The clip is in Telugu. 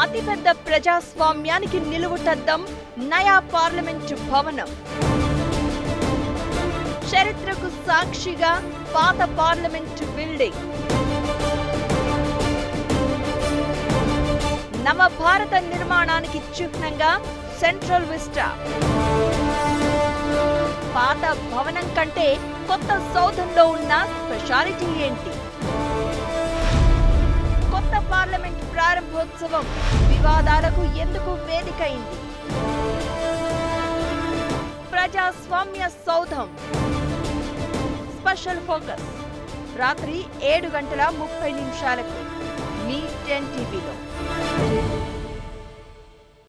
అతిపెద్ద ప్రజాస్వామ్యానికి నిలువుటద్దం నయా పార్లమెంటు భవనం చరిత్రకు సాక్షిగా పాత పార్లమెంటు బిల్డింగ్ నవభారత నిర్మాణానికి చిహ్నంగా సెంట్రల్ విస్టా పాత భవనం కంటే కొత్త సౌధంలో ఉన్న స్పెషాలిటీ ఏంటి కొత్త పార్లమెంట్ ప్రారంభోత్సవం వివాదాలకు ఎందుకు వేదికైంది ప్రజాస్వామ్య సౌధం స్పెషల్ ఫోకస్ రాత్రి ఏడు గంటల ముప్పై నిమిషాలకు మీ టెన్ టీవీలో